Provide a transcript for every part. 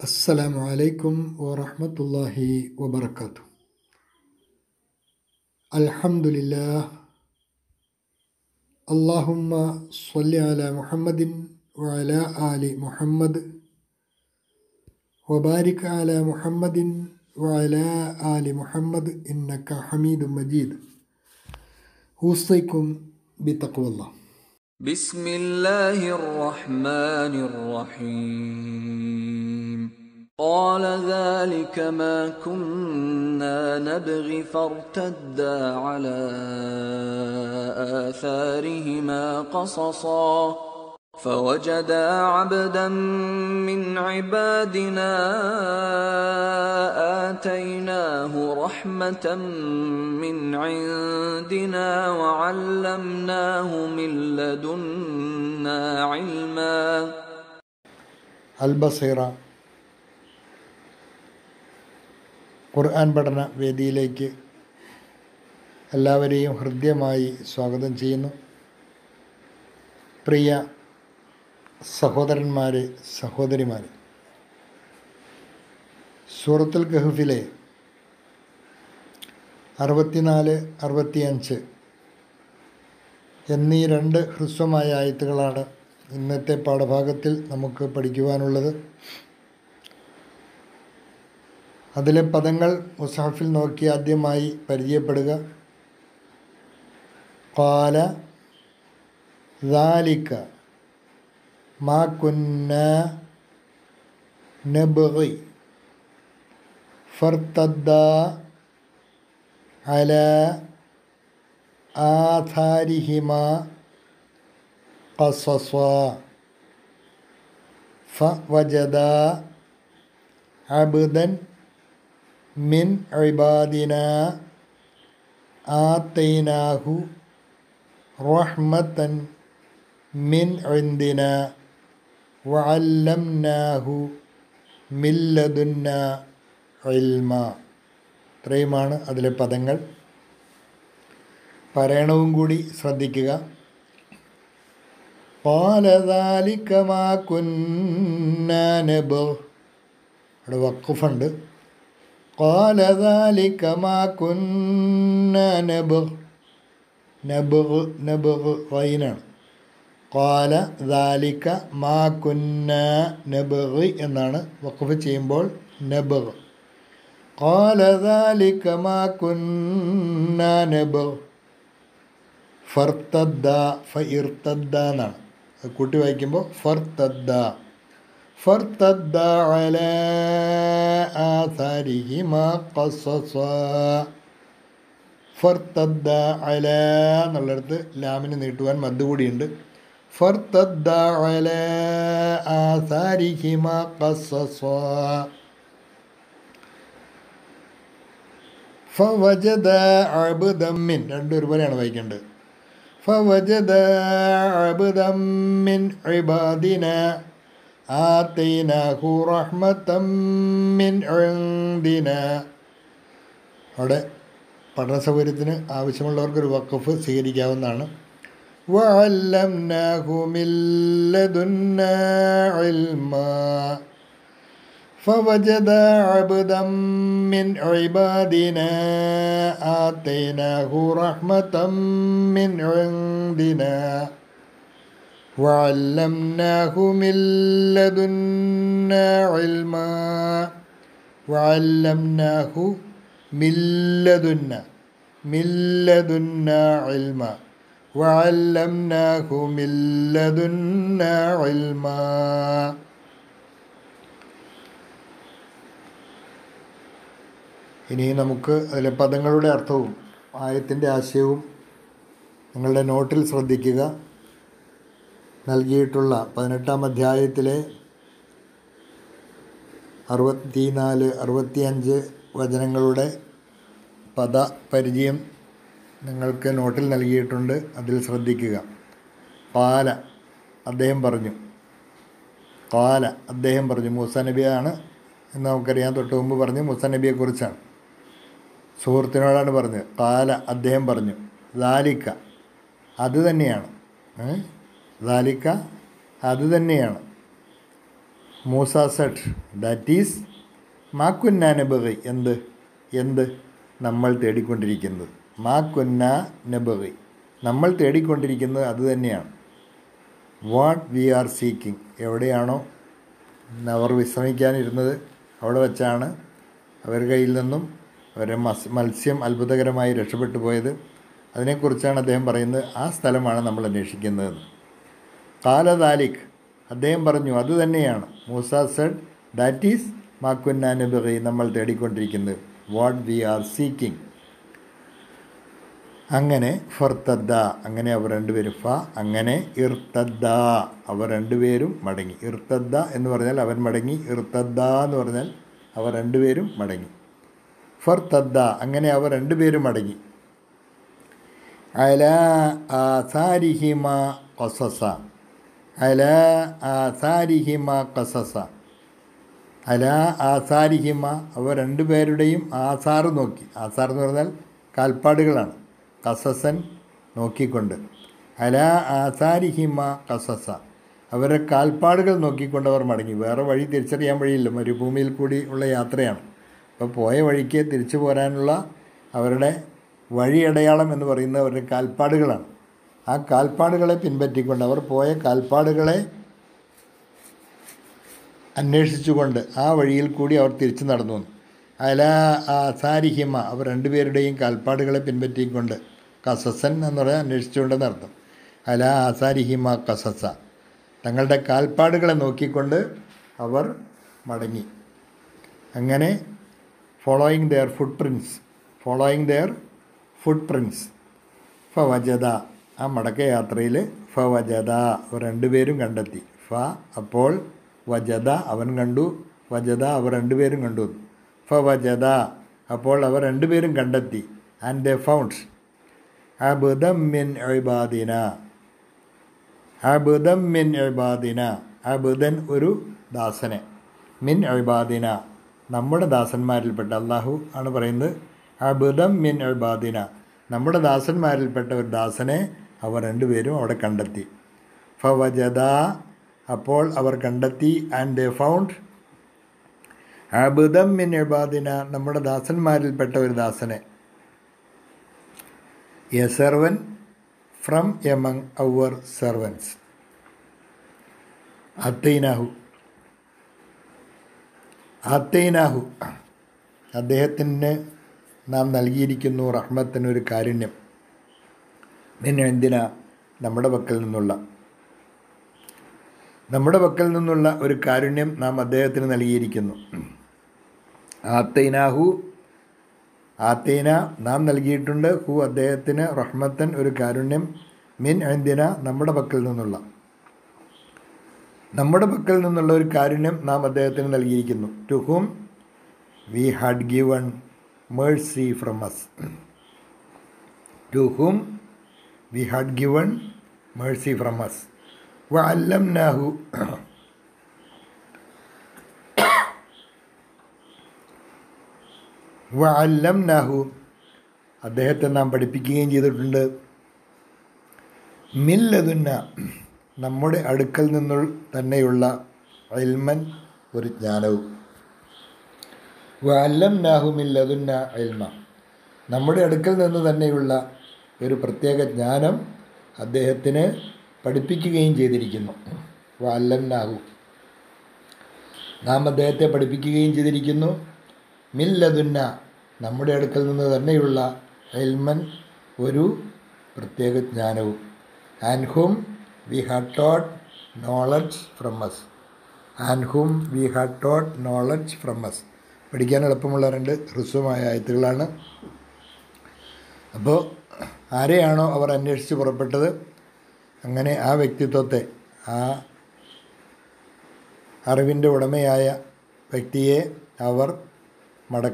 السلام عليكم ورحمة الله وبركاته الحمد لله اللهم صل على محمد وعلى آل محمد وبارك على محمد وعلى آل محمد إنك حميد مجيد أوصيكم بتقوى الله بسم الله الرحمن الرحيم قال ذلك ما كنا نبغي فارتدا على آثارهما قصصا فوجدا عبدا من عبادنا آتيناه رحمة من عندنا وعلمناه من لدنا علما അൽബസീറ ഖുർആൻ പഠന വേദിയിലേക്ക് എല്ലാവരെയും ഹൃദ്യമായി സ്വാഗതം ചെയ്യുന്നു പ്രിയ സഹോദരന്മാരെ സഹോദരിമാരെ സൂറത്തുൽ ഗഹഫിലെ അറുപത്തിനാല് അറുപത്തിയഞ്ച് എന്നീ രണ്ട് ഹ്രസ്വമായ ആയത്തുകളാണ് ഇന്നത്തെ പാഠഭാഗത്തിൽ നമുക്ക് പഠിക്കുവാനുള്ളത് അതിലെ പദങ്ങൾ മുസാഫിൽ നോക്കി ആദ്യമായി പരിചയപ്പെടുക കാല ذلك ما كنا نبغي فارتدا على آثارهما قصصا فوجدا عبدا من عبادنا آتيناه رحمة من عندنا وعلمناه من لدنا علما ഇത്രയുമാണ് അതിലെ പദങ്ങൾ പറയണവും കൂടി ശ്രദ്ധിക്കുക قال ذلك ما كنا نبغ അവിടെ വക്കുഫുണ്ട് قال ذلك ما كنا نبغ നബ് നബ് റൈനാണ് കാല ദാലിക്ക മാ കുന്ന നബ് എന്നാണ് വഖഫ് ചെയ്യുമ്പോൾ നബ് കാല ദാലിക്ക മാ കുന്ന നബ് ഫർത്തദ്ദ ഫഇർത്തദ്ദ എന്നാണ് അത് കൂട്ടി വായിക്കുമ്പോൾ ഫർത്തദ്ദ ഫർത്തദ്ദ അല ആഥാരിഹിമ ഖസസ ഫർത്തദ്ദ അല എന്നുള്ളിടത്ത് ലാമിന് നീട്ടുവാൻ മദ് കൂടിയുണ്ട് ഫർത്തദ്ദ അല ആസാരിഹിമ ഖസസ ഫവജദ അബ്ദം മിൻ രണ്ടും ഒരുപോലെയാണ് വായിക്കേണ്ടത് ഫവജദ അബ്ദം മിൻ ഇബാദിന ആതൈനാഹു റഹ്മതം മിൻ ഇൻദിന അവിടെ പഠന സൗകര്യത്തിന് ആവശ്യമുള്ളവർക്കൊരു വക്കഫ് സ്വീകരിക്കാവുന്നതാണ് وعلمناه من لدنا علما فوجد عبدا من عبادنا آتيناه رحمة من عندنا وعلمناه من لدنا علما وعلمناه من لدنا من لدنا علما وعلمناه من لدنا علما ഇനി നമുക്ക് അതിലെ പദങ്ങളുടെ അർത്ഥവും ആയത്തിൻ്റെ ആശയവും നിങ്ങളുടെ നോട്ടിൽ ശ്രദ്ധിക്കുക നൽകിയിട്ടുള്ള പതിനെട്ടാം അധ്യായത്തിലെ അറുപത്തിനാല് അറുപത്തിയഞ്ച് വചനങ്ങളുടെ പദ പരിചയം നിങ്ങൾക്ക് നോട്ടിൽ നൽകിയിട്ടുണ്ട് അതിൽ ശ്രദ്ധിക്കുക കാല അദ്ദേഹം പറഞ്ഞു കാല അദ്ദേഹം പറഞ്ഞു മൂസ നബിയാണ് എന്ന് നമുക്കറിയാം തൊട്ട് മുമ്പ് പറഞ്ഞു മൂസ നബിയെക്കുറിച്ചാണ് സുഹൃത്തിനോടാണ് പറഞ്ഞത് കാല അദ്ദേഹം പറഞ്ഞു ലാലിക്ക അത് തന്നെയാണ് ലാലിക്ക അത് തന്നെയാണ് മൂസ സെഡ് ദാറ്റ് ഈസ് മാക്കുന്ന നബകി എന്ത് എന്ത് നമ്മൾ തേടിക്കൊണ്ടിരിക്കുന്നത് മാക്കുന്ന നബകി നമ്മൾ തേടിക്കൊണ്ടിരിക്കുന്നത് അത് തന്നെയാണ് വാട്ട് വി ആർ സീക്കിംഗ് എവിടെയാണോ അവർ വിശ്രമിക്കാനിരുന്നത് അവിടെ വെച്ചാണ് അവരുടെ കയ്യിൽ നിന്നും അവരുടെ മസ് മത്സ്യം അത്ഭുതകരമായി രക്ഷപ്പെട്ടു പോയത് അതിനെക്കുറിച്ചാണ് അദ്ദേഹം പറയുന്നത് ആ സ്ഥലമാണ് നമ്മൾ അന്വേഷിക്കുന്നത് കാലദാലിക് അദ്ദേഹം പറഞ്ഞു അത് തന്നെയാണ് മൂസ സെഡ് ദാറ്റ് ഈസ് മാക്കുന്നാനുബി നമ്മൾ തേടിക്കൊണ്ടിരിക്കുന്നത് വാട്ട് വി ആർ സീക്കിംഗ് അങ്ങനെ ഫർത്തദ്ദ അങ്ങനെ അവർ രണ്ടുപേരും ഫ അങ്ങനെ ഇർത്തദ്ദ അവർ രണ്ടുപേരും മടങ്ങി ഇർത്തദ്ദ എന്ന് പറഞ്ഞാൽ അവൻ മടങ്ങി ഇർത്തദ്ദ എന്ന് പറഞ്ഞാൽ അവർ രണ്ടുപേരും മടങ്ങി ഫർത്തദ്ദ അങ്ങനെ അവർ രണ്ടുപേരും മടങ്ങി അല ആസാരിഹിമ കൊസസ അല ആസാരിഹിമ കൊസസ അല ആസാരിഹിമ അവർ രണ്ടുപേരുടെയും ആസാറ് നോക്കി ആസാർ എന്ന് പറഞ്ഞാൽ കാൽപ്പാടുകളാണ് കസസൻ നോക്കിക്കൊണ്ട് അല ആസാരിഹിമ കസസ അവരുടെ കാൽപ്പാടുകൾ നോക്കിക്കൊണ്ട് അവർ മടങ്ങി വേറെ വഴി തിരിച്ചറിയാൻ വഴിയില്ല മരുഭൂമിയിൽ കൂടി ഉള്ള യാത്രയാണ് അപ്പോൾ പോയ വഴിക്ക് തിരിച്ചു പോരാനുള്ള അവരുടെ വഴിയടയാളം എന്ന് പറയുന്നത് അവരുടെ കാൽപ്പാടുകളാണ് ആ കാൽപ്പാടുകളെ പിൻപറ്റിക്കൊണ്ട് അവർ പോയ കാൽപ്പാടുകളെ അന്വേഷിച്ചുകൊണ്ട് ആ വഴിയിൽ കൂടി അവർ തിരിച്ചു നടന്നു വന്നു അല ആസാരിഹിമ അവർ രണ്ടുപേരുടെയും കാൽപ്പാടുകളെ പിൻപറ്റിക്കൊണ്ട് കസസൻ എന്ന് പറയാൻ അന്വേഷിച്ചുകൊണ്ടെന്ന് അർത്ഥം അല ആസാരിഹിമ കസസ തങ്ങളുടെ കാൽപ്പാടുകളെ നോക്കിക്കൊണ്ട് അവർ മടങ്ങി അങ്ങനെ following their footprints following their footprints ഫവജദ ആ മടക്കയാത്രയിൽ ഫവജദ അവർ രണ്ടുപേരും കണ്ടെത്തി ഫ അപ്പോൾ വജദ അവൻ കണ്ടു വജദ അവർ രണ്ടുപേരും കണ്ടു ഫവജദ അപ്പോൾ അവർ രണ്ടുപേരും കണ്ടെത്തി ആൻഡ് ദ ഫൗണ്ട് അബുദം മിൻ എഴുബാദിന അബുദം മിൻ എഴുബാദിന അബുദൻ ഒരു ദാസനെ മിൻ എഴുബാദിന നമ്മുടെ ദാസന്മാരിൽപ്പെട്ട അള്ളാഹു ആണ് പറയുന്നത് അബുദം മിൻ എഴുബാദിന നമ്മുടെ ദാസന്മാരിൽപ്പെട്ട ഒരു ദാസനെ അവർ രണ്ടുപേരും അവിടെ കണ്ടെത്തി ഫവജദ അപ്പോൾ അവർ കണ്ടെത്തി ആൻഡ് ദേ ഫൗണ്ട് അബുദം മിൻ എബാദിന നമ്മുടെ ദാസന്മാരിൽപ്പെട്ട ഒരു ദാസനെ a servant from among our servants അത്തൈനാഹു അത്തൈനാഹു അദ്ദേഹത്തിന് നാം നൽകിയിരിക്കുന്നു റഹ്മത്തിന് ഒരു കാരുണ്യം പിന്നെ എന്തിനാ നമ്മുടെ പക്കൽ നിന്നുള്ള നമ്മുടെ പക്കൽ നിന്നുള്ള ഒരു കാരുണ്യം നാം അദ്ദേഹത്തിന് നൽകിയിരിക്കുന്നു ആത്തൈനാഹു ആത്തൈന നാം നൽകിയിട്ടുണ്ട് ഹു അദ്ദേഹത്തിന് റഹ്മത്തൻ ഒരു കാരുണ്യം മിൻ എന്തിന നമ്മുടെ പക്കൽ നിന്നുള്ള നമ്മുടെ പക്കൽ നിന്നുള്ള ഒരു കാരുണ്യം നാം അദ്ദേഹത്തിന് നൽകിയിരിക്കുന്നു to whom we had given mercy from us to whom we had given mercy from us വഅല്ലംനാഹു വഅല്ലംനാഹു അദ്ദേഹത്തെ നാം പഠിപ്പിക്കുകയും ചെയ്തിട്ടുണ്ട് മില്ലതുന്ന നമ്മുടെ അടുക്കൽ നിന്നു തന്നെയുള്ള ഇൽമൻ ഒരു ജ്ഞാനവും വഅല്ലംനാഹു മില്ലതുന്ന ഇൽമ നമ്മുടെ അടുക്കൽ നിന്ന് തന്നെയുള്ള ഒരു പ്രത്യേക ജ്ഞാനം അദ്ദേഹത്തിന് പഠിപ്പിക്കുകയും ചെയ്തിരിക്കുന്നു വഅല്ലംനാഹു നാം അദ്ദേഹത്തെ പഠിപ്പിക്കുകയും ചെയ്തിരിക്കുന്നു മില്ലതുന്ന നമ്മുടെ അടുക്കൽ നിന്ന് തന്നെയുള്ള എൽമൻ ഒരു പ്രത്യേക ജ്ഞാനവും and whom we had taught knowledge from us and whom we had taught knowledge from us പഠിക്കാൻ എളുപ്പമുള്ള രണ്ട് ഹ്രസ്വമായ ആയത്തുകളാണ് അപ്പോൾ ആരെയാണോ അവർ അന്വേഷിച്ച് പുറപ്പെട്ടത് അങ്ങനെ ആ വ്യക്തിത്വത്തെ ആ അറിവിൻ്റെ ഉടമയായ വ്യക്തിയെ അവർ മട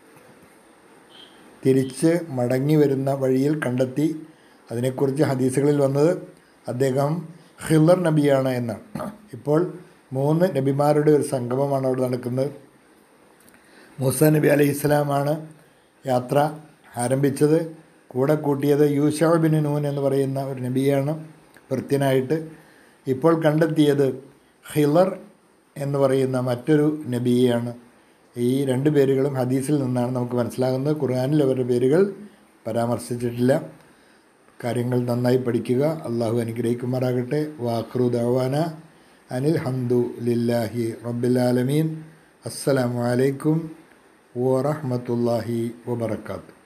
തിരിച്ച് മടങ്ങി വരുന്ന വഴിയിൽ കണ്ടെത്തി അതിനെക്കുറിച്ച് ഹദീസുകളിൽ വന്നത് അദ്ദേഹം ഹില്ലർ നബിയാണ് എന്നാണ് ഇപ്പോൾ മൂന്ന് നബിമാരുടെ ഒരു സംഗമമാണ് അവിടെ നടക്കുന്നത് മൂസ നബി അലൈഹി ഇസ്ലാമാണ് യാത്ര ആരംഭിച്ചത് കൂടെ കൂട്ടിയത് യൂഷബിൻ നൂൻ എന്ന് പറയുന്ന ഒരു നബിയാണ് ഭൃത്യനായിട്ട് ഇപ്പോൾ കണ്ടെത്തിയത് ഹിലർ എന്ന് പറയുന്ന മറ്റൊരു നബിയെയാണ് ഈ രണ്ട് പേരുകളും ഹദീസിൽ നിന്നാണ് നമുക്ക് മനസ്സിലാകുന്നത് ഖുർആനിൽ അവരുടെ പേരുകൾ പരാമർശിച്ചിട്ടില്ല കാര്യങ്ങൾ നന്നായി പഠിക്കുക അള്ളാഹു അനുഗ്രഹിക്കുമാറാകട്ടെ വാഖ്രു ദവാന അനിൽ ഹംദു ലില്ലാഹി റബ്ബിലാലമീൻ അസ്സലാമു അലൈക്കും വറഹ്മത്തുള്ളാഹി വബർക്കാത്തു